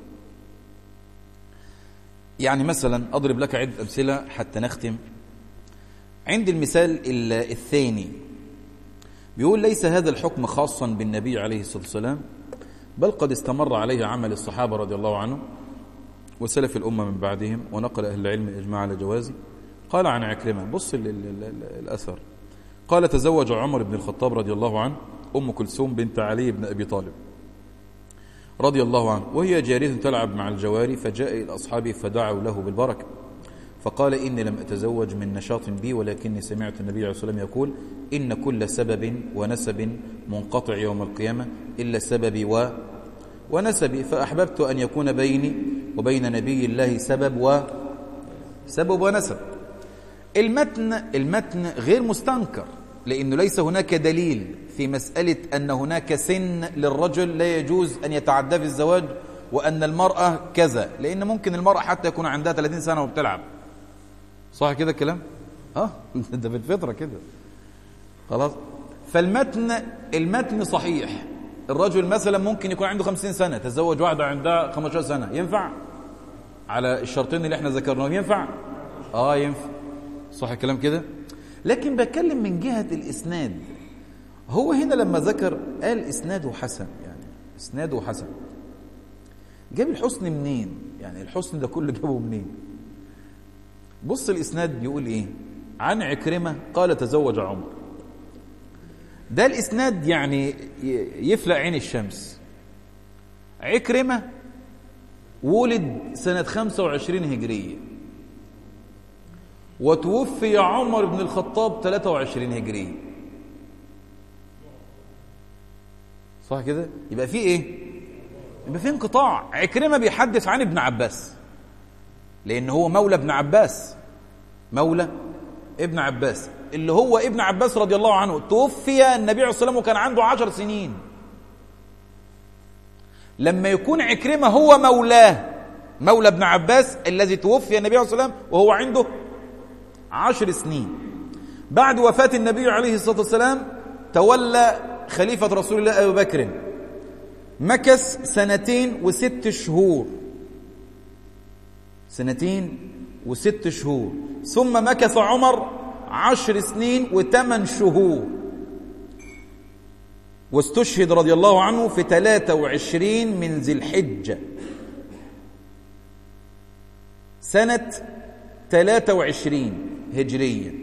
يعني مثلا أضرب لك عدة أمثلة حتى نختم عند المثال الثاني بيقول ليس هذا الحكم خاصا بالنبي عليه الصلاة والسلام بل قد استمر عليه عمل الصحابة رضي الله عنهم وسلف الأمة من بعدهم ونقل أهل العلم الإجماع على جوازه قال عن عكرمة بص الأثر قال تزوج عمر بن الخطاب رضي الله عنه أم كلثوم بنت علي بن أبي طالب رضي الله عنه وهي جارية تلعب مع الجواري فجاء إلى أصحابه فدعوا له بالبركة فقال إني لم أتزوج من نشاط بي ولكني سمعت النبي عليه الصلاة والسلام يقول إن كل سبب ونسب منقطع يوم القيامة إلا سببي و ونسبي فأحببت أن يكون بيني وبين نبي الله سبب و سبب ونسب المتن المتن غير مستنكر لأنه ليس هناك دليل في مسألة أن هناك سن للرجل لا يجوز أن يتعدى في الزواج وأن المرأة كذا لأن ممكن المرأة حتى يكون عندها 30 سنة وبتلعب صح كده الكلام؟ اه ده بالفطرة كده خلاص فالمتن المتن صحيح الرجل مثلا ممكن يكون عنده 50 سنة تزوج واحدة عندها 15 سنة ينفع؟ على الشرطين اللي احنا ذكرناهم ينفع؟ اه ينفع صح الكلام كده؟ لكن بتكلم من جهة الإسناد هو هنا لما ذكر قال إسناده حسن يعني إسناده حسن جاب الحسن منين يعني الحسن ده كله جابه منين بص الإسناد بيقول إيه عن عكرمة قال تزوج عمر ده الإسناد يعني يفلق عين الشمس عكرمة ولد سنة 25 هجرية وتوفي عمر بن الخطاب 23 هجرية صح كده يبقى في ايه يبقى في انقطاع عكرمة بيحدث عن ابن عباس لان هو مولى ابن عباس مولى ابن عباس اللي هو ابن عباس رضي الله عنه توفي النبي عليه الصلاة والسلام وكان عنده عشر سنين لما يكون عكرمة هو مولاه مولى ابن عباس الذي توفي النبي عليه الصلاة والسلام وهو عنده عشر سنين بعد وفاة النبي عليه الصلاة والسلام تولى خليفة رسول الله أبو بكر مكث سنتين وست شهور سنتين وست شهور ثم مكث عمر عشر سنين وثمان شهور واستشهد رضي الله عنه في 23 من ذي الحجة سنة 23 هجرية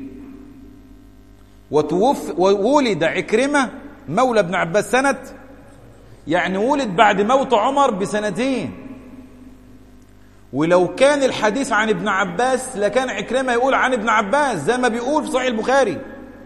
وتوفي وولد عكرمة مولى ابن عباس سنة يعني ولد بعد موت عمر بسنتين ولو كان الحديث عن ابن عباس لكان عكرمة يقول عن ابن عباس زي ما بيقول في صحيح البخاري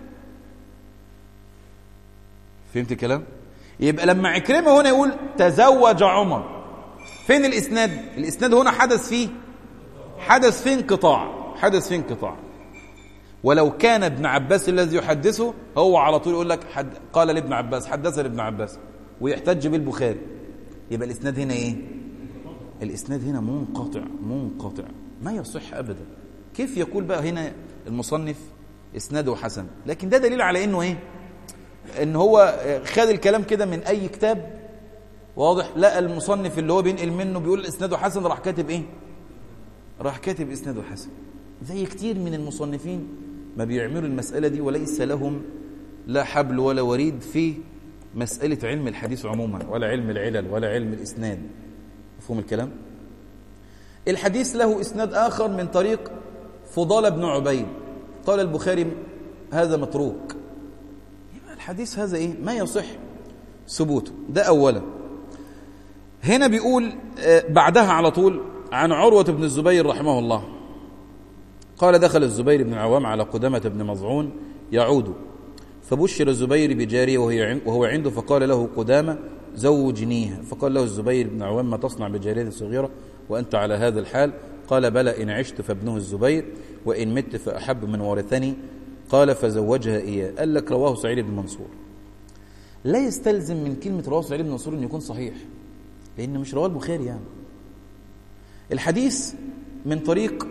فهمت الكلام يبقى لما عكرمة هنا يقول تزوج عمر فين الإسناد الإسناد هنا حدث فيه حدث فيه انقطاع حدث فيه انقطاع ولو كان ابن عباس الذي يحدثه هو على طول يقول لك حد قال لابن عباس حدثنا ابن عباس ويحتج بالبخاري يبقى الاسناد هنا ايه الاسناد هنا منقطع منقطع ما يصح ابدا كيف يقول بقى هنا المصنف اسناده حسن لكن ده دليل على انه ايه ان هو خد الكلام كده من اي كتاب واضح لقى المصنف اللي هو بينقل منه بيقول اسناده حسن راح كاتب ايه راح كاتب اسناده حسن زي كتير من المصنفين ما بيعملوا المسألة دي وليس لهم لا حبل ولا وريد في مسألة علم الحديث عموما ولا علم العلل ولا علم الإسناد مفهوم الكلام الحديث له إسناد آخر من طريق فضال بن عبيد قال البخاري هذا متروك يبقى الحديث هذا إيه ما يصح ثبوته ده أولا هنا بيقول بعدها على طول عن عروة بن الزبير رحمه الله قال دخل الزبير بن العوام على قدامة بن مظعون يعود فبشر الزبير بجارية وهي وهو عنده فقال له قدامة زوجنيها فقال له الزبير بن عوام ما تصنع بجارية صغيرة وأنت على هذا الحال قال بلى إن عشت فابنه الزبير وإن مت فأحب من ورثني قال فزوجها إياه قال لك رواه سعيد بن منصور لا يستلزم من كلمة رواه سعيد بن منصور أن يكون صحيح لأن مش رواه البخاري يعني الحديث من طريق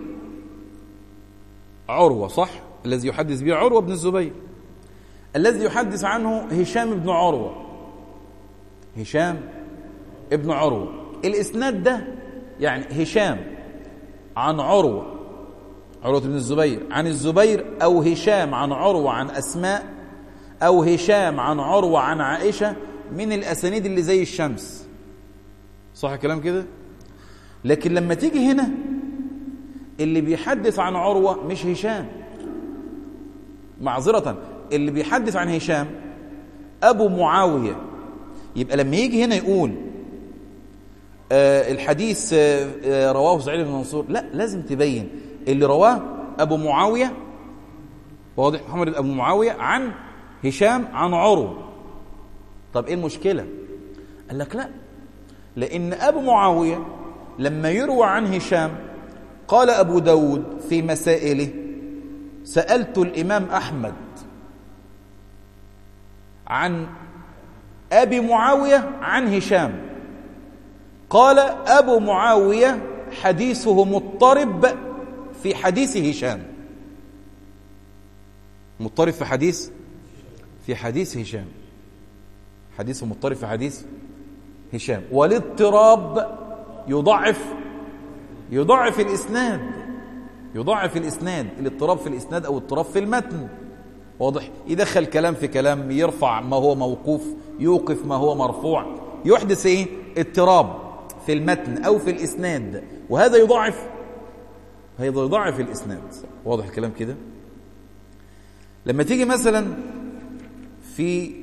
عروة صح الذي يحدث به عروة بن الزبير الذي يحدث عنه هشام بن عروة هشام ابن عروة الإسناد ده يعني هشام عن عروة عروة بن الزبير عن الزبير أو هشام عن عروة عن أسماء أو هشام عن عروة عن عائشة من الأسانيد اللي زي الشمس صح الكلام كده لكن لما تيجي هنا اللي بيحدث عن عروة مش هشام معذرة اللي بيحدث عن هشام أبو معاوية يبقى لما يجي هنا يقول آه الحديث آه آه رواه سعيد بن منصور لا لازم تبين اللي رواه أبو معاوية واضح محمد أبو معاوية عن هشام عن عروة طب إيه المشكلة قال لك لا لأن أبو معاوية لما يروى عن هشام قال أبو داود في مسائله سألت الإمام أحمد عن أبي معاوية عن هشام قال أبو معاوية حديثه مضطرب في حديث هشام مضطرب في حديث في حديث هشام حديثه مضطرب في حديث هشام والاضطراب يضعف يضعف الإسناد يضعف الإسناد الاضطراب في الإسناد أو اضطراب في المتن واضح يدخل كلام في كلام يرفع ما هو موقوف يوقف ما هو مرفوع يحدث ايه اضطراب في المتن أو في الإسناد وهذا يضعف هذا يضعف الإسناد واضح الكلام كده لما تيجي مثلا في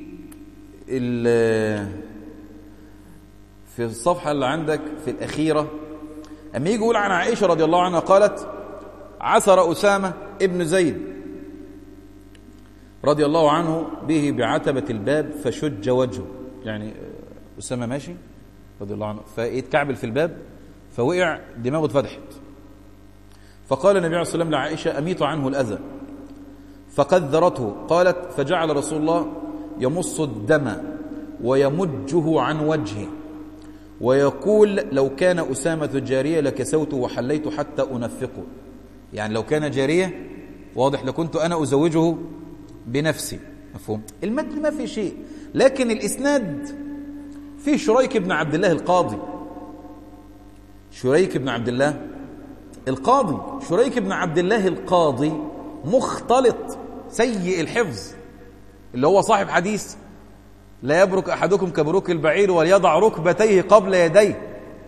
في الصفحة اللي عندك في الأخيرة أما يجي يقول عن عائشة رضي الله عنها قالت عثر أسامة ابن زيد رضي الله عنه به بعتبة الباب فشج وجهه يعني أسامة ماشي رضي الله عنه فيتكعبل في الباب فوقع دماغه اتفتحت فقال النبي عليه الصلاة والسلام لعائشة أميط عنه الأذى فقذرته قالت فجعل رسول الله يمص الدم ويمجه عن وجهه ويقول لو كان أسامة جارية لكسوته وحليت حتى أنفقه يعني لو كان جارية واضح لكنت أنا أزوجه بنفسي مفهوم المتن ما في شيء لكن الإسناد فيه شريك بن عبد الله القاضي شريك بن عبد الله القاضي شريك بن عبد الله القاضي مختلط سيء الحفظ اللي هو صاحب حديث لا يبرك أحدكم كبروك البعير وليضع ركبتيه قبل يديه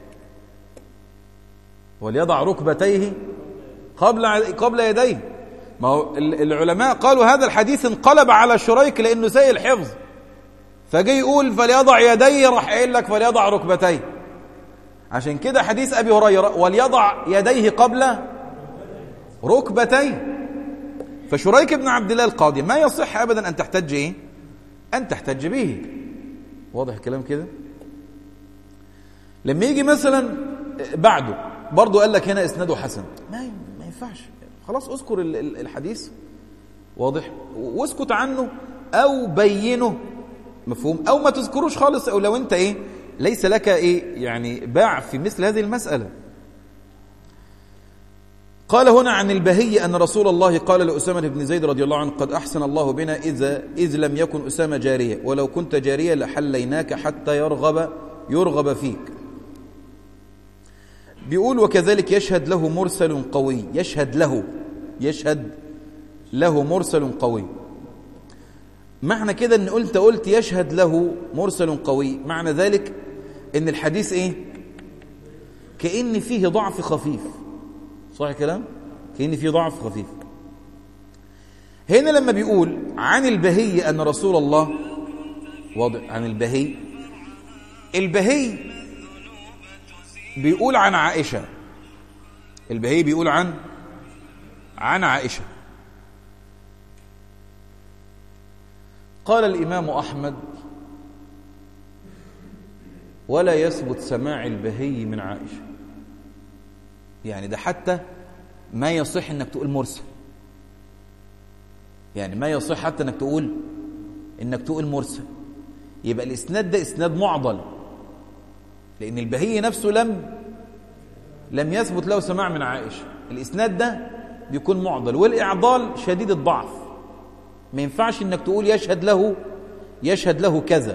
وليضع ركبتيه قبل قبل يديه ما هو العلماء قالوا هذا الحديث انقلب على شريك لأنه سيء الحفظ فجي يقول فليضع يديه راح قايل لك فليضع ركبتيه عشان كده حديث أبي هريرة وليضع يديه قبل ركبتيه فشريك بن عبد الله القاضي ما يصح أبدا أن تحتج إيه؟ أن تحتج به واضح الكلام كده لما يجي مثلا بعده برضه قال لك هنا اسناده حسن ما ما ينفعش خلاص اذكر الحديث واضح واسكت عنه او بينه مفهوم او ما تذكروش خالص او لو انت ايه ليس لك ايه يعني باع في مثل هذه المسألة قال هنا عن البهي أن رسول الله قال لأسامة بن زيد رضي الله عنه قد أحسن الله بنا إذا إذ لم يكن أسامة جارية ولو كنت جارية لحليناك حتى يرغب يرغب فيك بيقول وكذلك يشهد له مرسل قوي يشهد له يشهد له مرسل قوي معنى كده ان قلت قلت يشهد له مرسل قوي معنى ذلك ان الحديث ايه كأن فيه ضعف خفيف صح الكلام كأن فيه ضعف خفيف هنا لما بيقول عن البهي أن رسول الله واضح عن البهي البهي بيقول عن عائشة البهي بيقول عن عن عائشة قال الإمام أحمد ولا يثبت سماع البهي من عائشة يعني ده حتى ما يصح انك تقول مرسل يعني ما يصح حتى انك تقول انك تقول مرسل يبقى الاسناد ده اسناد معضل لان البهي نفسه لم لم يثبت له سماع من عائشه الاسناد ده بيكون معضل والاعضال شديد الضعف ما ينفعش انك تقول يشهد له يشهد له كذا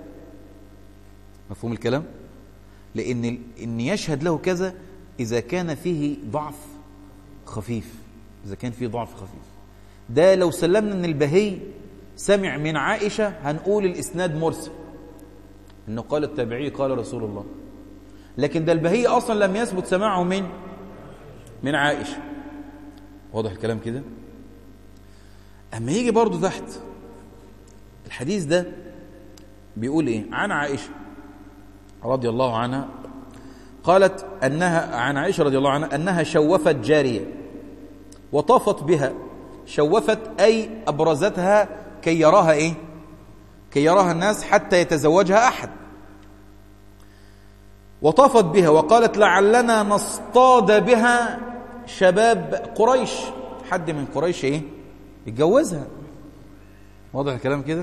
مفهوم الكلام لان ان يشهد له كذا اذا كان فيه ضعف خفيف اذا كان فيه ضعف خفيف ده لو سلمنا ان البهي سمع من عائشه هنقول الاسناد مرسل انه قال التابعي قال رسول الله لكن ده البهي اصلا لم يثبت سماعه من من عائشه واضح الكلام كده اما يجي برضو تحت الحديث ده بيقول ايه عن عائشه رضي الله عنها قالت انها عن عائشه رضي الله عنها انها شوفت جاريه وطافت بها شوفت اي ابرزتها كي يراها ايه كي يراها الناس حتى يتزوجها احد وطافت بها وقالت لعلنا نصطاد بها شباب قريش حد من قريش ايه يتجوزها واضح الكلام كده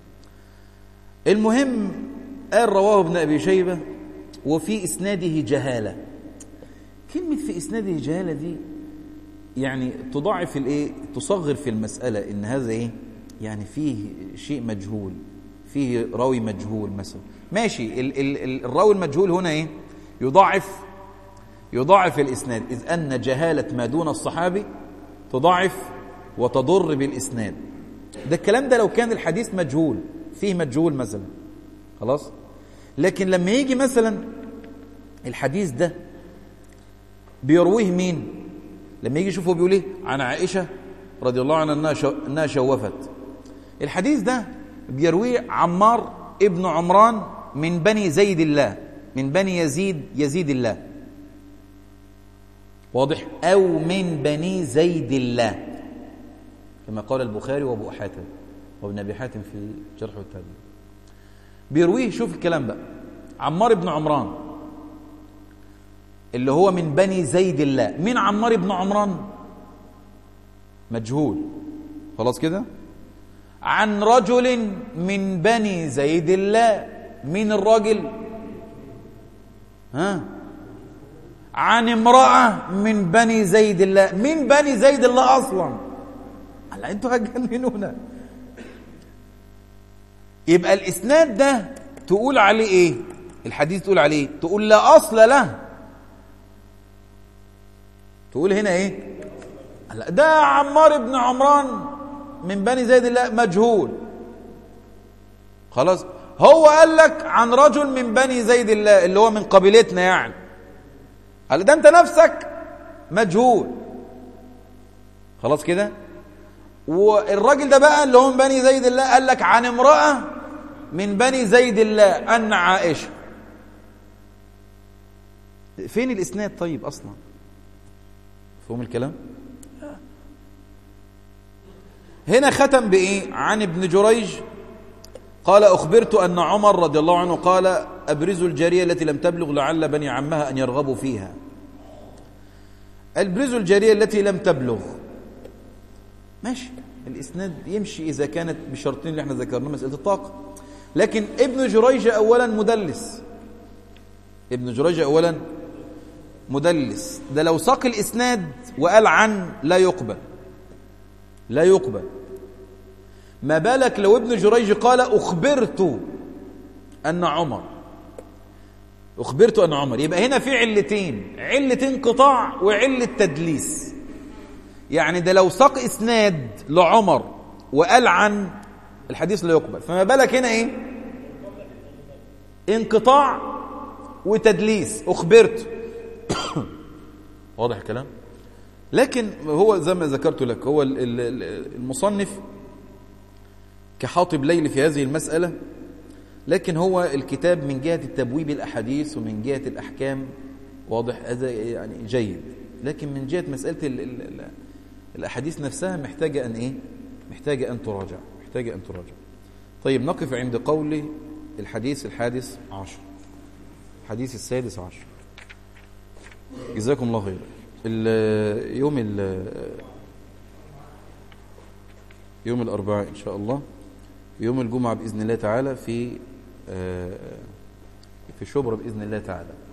المهم قال رواه ابن ابي شيبه وفي اسناده جهاله كلمه في اسناده جهاله دي يعني تضاعف الايه تصغر في المساله ان هذا ايه يعني فيه شيء مجهول فيه راوي مجهول مثلا ماشي ال ال ال الراوي المجهول هنا ايه يضاعف يضاعف الاسناد اذ ان جهاله ما دون الصحابي تضاعف وتضر بالاسناد ده الكلام ده لو كان الحديث مجهول فيه مجهول مثلا خلاص لكن لما يجي مثلا الحديث ده بيرويه مين لما يجي يشوفه بيقول ايه عن عائشه رضي الله عنها انها شو... انها شوفت الحديث ده بيرويه عمار ابن عمران من بني زيد الله من بني يزيد يزيد الله واضح او من بني زيد الله كما قال البخاري وابو حاتم وابن ابي حاتم في جرح والتعديل بيرويه شوف الكلام بقى عمار بن عمران اللي هو من بني زيد الله مين عمار بن عمران مجهول خلاص كده عن رجل من بني زيد الله مين الراجل ها عن امرأة من بني زيد الله مين بني زيد الله أصلا هلا انتوا هتجننونا يبقى الإسناد ده تقول عليه إيه الحديث تقول عليه تقول لا أصل له تقول هنا إيه ده عمار بن عمران من بني زيد الله مجهول خلاص هو قال لك عن رجل من بني زيد الله اللي هو من قبيلتنا يعني قال ده انت نفسك مجهول خلاص كده والراجل ده بقى اللي هو من بني زيد الله قال لك عن امرأة من بني زيد الله أن عائشة فين الإسناد طيب أصلا فهم الكلام هنا ختم بإيه عن ابن جريج قال أخبرت أن عمر رضي الله عنه قال أبرزوا الجارية التي لم تبلغ لعل بني عمها أن يرغبوا فيها أبرزوا الجارية التي لم تبلغ ماشي الإسناد يمشي إذا كانت بشرطين اللي احنا ذكرنا مسألة الطاقة لكن ابن جريج أولا مدلس ابن جريج أولا مدلس ده لو ساق الإسناد وقال عن لا يقبل لا يقبل ما بالك لو ابن جريج قال أخبرت أن عمر أخبرت أن عمر يبقى هنا في علتين علة انقطاع وعلة تدليس يعني ده لو ساق إسناد لعمر وقال عن الحديث لا يقبل فما بالك هنا إيه انقطاع وتدليس أخبرت واضح الكلام لكن هو زي ما ذكرت لك هو المصنف كحاطب ليل في هذه المسألة لكن هو الكتاب من جهة التبويب الأحاديث ومن جهة الأحكام واضح هذا يعني جيد لكن من جهة مسألة ال ال ال الأحاديث نفسها محتاجة أن إيه؟ محتاجة أن تراجع محتاجة أن تراجع طيب نقف عند قول الحديث الحادث عشر الحديث السادس عشر جزاكم الله خير ال يوم ال يوم الأربعاء إن شاء الله يوم الجمعة بإذن الله تعالى في في شبرا بإذن الله تعالى